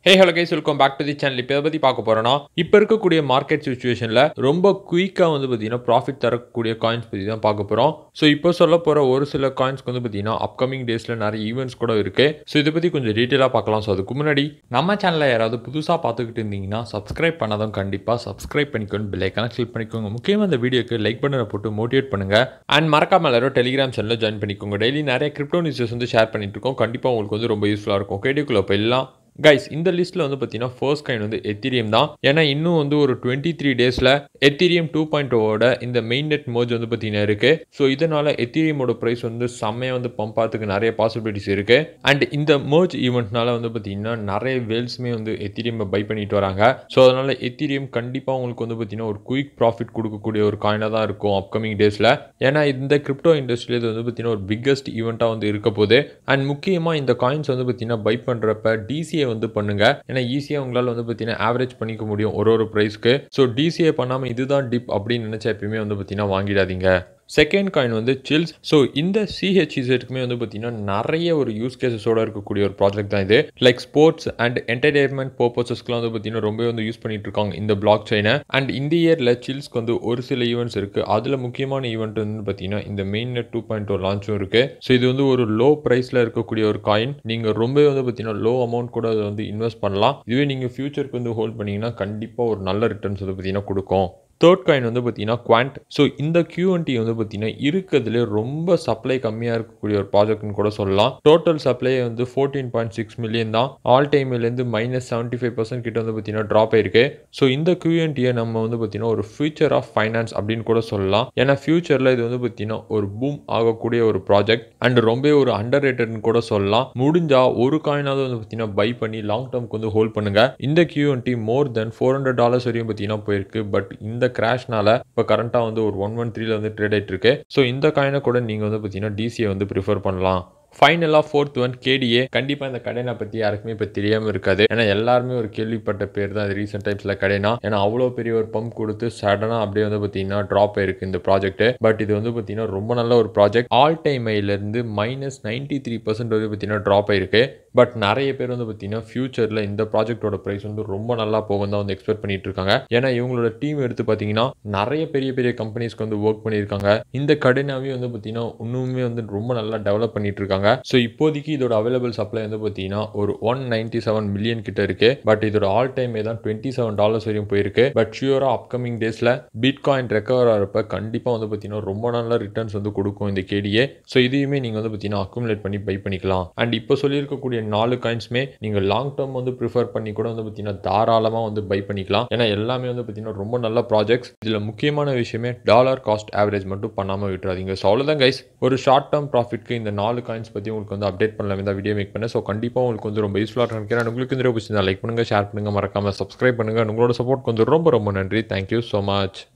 hey hello guys welcome back to the channel இப்போ பற்றி பார்க்க போகிறோன்னா இப்போ இருக்கக்கூடிய மார்க்கெட் சுச்சுவேஷனில் ரொம்ப குயிக்காக வந்து பார்த்தீங்கன்னா ப்ராஃபிட் தரக்கூடிய காயின்ஸ் பற்றி தான் பார்க்க போகிறோம் ஸோ இப்போ சொல்ல போகிற ஒரு சில காயின்ஸ்க்கு வந்து பார்த்தீங்கன்னா அப்கமிங் டேஸில் நிறைய ஈவெண்ட்ஸ் கூட இருக்குது ஸோ இதை பற்றி கொஞ்சம் டீட்டெயிலாக பார்க்கலாம் ஸோ அதுக்கு முன்னாடி நம்ம சேனலில் யாராவது புதுசாக பார்த்துக்கிட்டு இருந்தீங்கன்னா சப்ஸ்கிரைப் பண்ணாதான் கண்டிப்பாக சப்ஸ்கிரைப் பண்ணிக்கோங்க பெல்லைக்கான கிளிக் பண்ணிக்கோங்க முக்கியமாக இந்த வீடியோக்கு லைக் பண்ண போட்டு மோட்டிவேட் பண்ணுங்கள் அண்ட் மறக்காம எல்லாரும் டெலிகிராம் சேனலில் ஜாயின் பண்ணிக்கோங்க டெய்லி நிறைய கிரிப்டோ நியூஸஸ் வந்து ஷேர் பண்ணிட்டு இருக்கோம் கண்டிப்பாக உங்களுக்கு வந்து ரொம்ப யூஸ்ஃபுல்லாக இருக்கும் கேடிக்குள்ளே போயிடலாம் கைஸ் இந்த லிஸ்ட்டில் வந்து பார்த்தீங்கன்னா ஃபர்ஸ்ட் கைன் வந்து எத்திரியம் தான் ஏன்னா இன்னும் வந்து ஒரு டுவெண்ட்டி த்ரீ டேஸில் எத்திரியம் டூ பாயிண்ட் ஓட இந்த மெயின் நெட் மோஜ் வந்து பார்த்தீங்கன்னா இருக்குது ஸோ இதனால் எத்திரியமோட ப்ரைஸ் வந்து செம்மையாக வந்து பம்ப் ஆகிறதுக்கு நிறைய பாசிபிலிட்டிஸ் இருக்குது அண்ட் இந்த மோஜ் ஈவெண்ட்னால வந்து பார்த்தீங்கன்னா நிறைய வேல்ஸுமே வந்து எத்திரியம் பை பண்ணிட்டு வராங்க ஸோ அதனால் எத்திரியம் கண்டிப்பாக உங்களுக்கு வந்து பார்த்தீங்கன்னா ஒரு குயிக் ப்ராஃபிட் கொடுக்கக்கூடிய ஒரு காயினாக தான் இருக்கும் அப்கமிங் டேஸில் ஏன்னா இந்த கிரிப்டோ இண்டஸ்ட்ரியில் இது வந்து பார்த்தீங்கன்னா ஒரு பிக்கஸ்ட் ஈவெண்ட்டாக வந்து இருக்க போகுது அண்ட் முக்கியமாக இந்த காயின்ஸ் வந்து பார்த்தீங்கன்னா பை பண்ணுறப்ப டிசிஏ வந்து பண்ணுங்க ஏன்னா ஈஸியாக உங்களால் வந்து பார்த்தீங்கன்னா ஆவரேஜ் பண்ணிக்க முடியும் ஒரு ஒரு ப்ரைஸ்க்கு ஸோ டிசிஏ பண்ணாமல் இதுதான் டிப் அப்படின்னு நினச்சா எப்பயுமே வந்து பார்த்தீங்கன்னா வாங்கிடாதீங்க செகண்ட் காயின் வந்து சில்ஸ் ஸோ இந்த சிஹெச்இசெட்டுக்குமே வந்து பார்த்தீங்கன்னா நிறைய ஒரு யூஸ் கேசஸோட இருக்கக்கூடிய ஒரு ப்ராஜெக்ட் தான் இது லைக் ஸ்போர்ட்ஸ் அண்ட் என்டர்டைன்மெண்ட் பர்பஸஸ்க்குலாம் வந்து பார்த்தீங்கன்னா ரொம்ப வந்து யூஸ் பண்ணிட்டு இருக்காங்க இந்த பிளாக் செயினை அண்ட் இந்த இயரில் சில்ஸ்க்கு வந்து ஒரு சில ஈவெண்ட்ஸ் இருக்குது அதில் முக்கியமான ஈவெண்ட் வந்து பார்த்தீங்கன்னா இந்த மெயின் நெட் டூ பாயிண்ட் ஒரு லான்ச்சும் இருக்குது ஸோ இது வந்து ஒரு லோ ப்ரைஸில் இருக்கக்கூடிய ஒரு காயின் நீங்கள் ரொம்பவே வந்து பார்த்தீங்கன்னா லோ அமௌண்ட் கூட அதை வந்து இன்வெஸ்ட் பண்ணலாம் இதுவே நீங்கள் ஃபியூச்சருக்கு வந்து ஹோல்ட் பண்ணீங்கன்னா கண்டிப்பாக ஒரு நல்ல ரிட்டர்ன்ஸ் வந்து பார்த்தீங்கன்னா கொடுக்கும் தேர்ட் காயின் வந்து பார்த்தீங்கன்னா குவாண்ட் ஸோ இந்த கியூஎன்டி வந்து பார்த்தீங்கன்னா இருக்கிறதுலே ரொம்ப சப்ளை கம்மியாக இருக்கக்கூடிய ஒரு ப்ராஜெக்ட்னு கூட சொல்லலாம் டோட்டல் சப்ளை வந்து ஃபோர்டீன் பாயிண்ட் சிக்ஸ் மில்லியன் தான் ஆல் டைம்லேருந்து மைனஸ் செவன்ட்டி ஃபைவ் பர்சன்ட் கிட்ட வந்து பார்த்தீங்கன்னா ட்ராப் ஆயிருக்கு ஸோ இந்த கியூஎன்டியை நம்ம வந்து பார்த்தீங்கன்னா ஒரு ஃபியூச்சர் ஆஃப் ஃபைனான்ஸ் அப்படின்னு கூட சொல்லலாம் ஏன்னா ஃபியூச்சரில் இது வந்து பார்த்தீங்கன்னா ஒரு பூம் ஆகக்கூடிய ஒரு ப்ராஜெக்ட் அண்ட் ரொம்ப ஒரு அண்டர் ரேட்டட்னு கூட சொல்லலாம் முடிஞ்சா ஒரு காயினாவது வந்து பார்த்தீங்கன்னா பை பண்ணி லாங் டேர்ம்க்கு வந்து ஹோல்ட் பண்ணுங்க இந்த QNT more then four hundred dollars வரையும் பார்த்தீங்கன்னா போயிருக்கு பட் இந்த கிராஷ்னால இப்போ கரண்ட்டாக வந்து ஒரு ஒன் ஒன் த்ரீல வந்து ட்ரேட் ஆகிட்டு இருக்கு ஸோ இந்த காயினை கூட நீங்கள் வந்து பார்த்தீங்கன்னா டிசியை வந்து ப்ரிஃபர் பண்ணலாம் ஃபைனலாக ஃபோர்த் ஒன் கேடிஏ கண்டிப்பாக இந்த கடைனை பற்றி யாருக்குமே இப்போ தெரியாமல் இருக்காது ஏன்னா எல்லாருமே ஒரு கேள்விப்பட்ட பேர் தான் அது ரீசெண்ட் டைம்ஸில் கடைனா ஏன்னா அவ்வளோ பெரிய ஒரு பம்ப் கொடுத்து சடனாக அப்படியே வந்து பார்த்தீங்கன்னா ட்ராப் ஆயிருக்கு இந்த ப்ராஜெக்ட் பட் இது வந்து பார்த்தீங்கன்னா ரொம்ப நல்ல ஒரு ப்ராஜெக்ட் ஆல் டைம் ஐலேருந்து மைனஸ் நைன்டி த்ரீ பர்சன்ட் வந்து பார்த்தீங்கன்னா ட்ராப் ஆயிருக்கு பட் நிறைய பேர் வந்து பார்த்தீங்கன்னா ஃபியூச்சரில் இந்த ப்ராஜெக்டோட ப்ரைஸ் வந்து ரொம்ப நல்லா போகும் தான் வந்து எக்ஸ்பெக்ட் பண்ணிட்டு இருக்காங்க ஏன்னா இவங்களோட டீம் எடுத்து பார்த்தீங்கன்னா நிறைய பெரிய பெரிய கம்பெனிஸ்க்கு வந்து ஒர்க் பண்ணியிருக்காங்க இந்த கடைனாவே வந்து பார்த்தீங்கன்னா இன்னுமே வந்து ரொம்ப நல்லா டெவலப் பண்ணிட்டு இருக்காங்க ஸோ இப்போதைக்கு இதோட அவைலபிள் சப்ளை வந்து பார்த்தீங்கன்னா ஒரு ஒன் நைன்டி செவன் மில்லியன் கிட்ட இருக்கு பட் இதோட ஆல் டைமே தான் டுவெண்ட்டி செவன் டாலர்ஸ் வரையும் போயிருக்கு பட் ஷியூராக அப்கமிங் டேஸில் பிட் காயின் ரெக்கவர் ஆகிறப்ப கண்டிப்பாக வந்து பார்த்தீங்கன்னா ரொம்ப நல்ல ரிட்டர்ன்ஸ் வந்து கொடுக்கும் இந்த கேடியே ஸோ இதையுமே நீங்கள் வந்து பார்த்தீங்கன்னா அக்குமுலேட் பண்ணி பை பண்ணிக்கலாம் அண்ட் இப்போ சொல்லியிருக்கக்கூடிய நாலு காயின்ஸுமே நீங்கள் லாங் டேர்ம் வந்து ப்ரிஃபர் பண்ணி கூட வந்து பார்த்தீங்கன்னா தாராளமாக வந்து பை பண்ணிக்கலாம் ஏன்னா எல்லாமே வந்து பார்த்தீங்கன்னா ரொம்ப நல்ல ப்ராஜெக்ட்ஸ் இதில் முக்கியமான விஷயமே டாலர் காஸ்ட் ஆவரேஜ் மட்டும் பண்ணாமல் விட்டுறாதீங்க ஸோ அவ்வளோதான் கைஸ் ஒரு ஷார்ட் டேர்ம் ப்ராஃபிட்க்கு இந்த நாலு காயின்ஸ் பற்றி உங்களுக்கு வந்து அப்டேட் பண்ணலாம் இந்த வீடியோ மேக் பண்ணேன் ஸோ கண்டிப்பாக உங்களுக்கு வந்து ரொம்ப யூஸ்ஃபுல்லாக நினைக்கிறேன் உங்களுக்கு இந்த பிடிச்சிருந்தா லைக் பண்ணுங்கள் ஷேர் பண்ணுங்கள் மறக்காமல் சப்ஸ்கிரைப் பண்ணுங்கள் உங்களோட சப்போர்ட் வந்து ரொம்ப ரொம்ப நன்றி தேங்க்யூ ஸோ மச்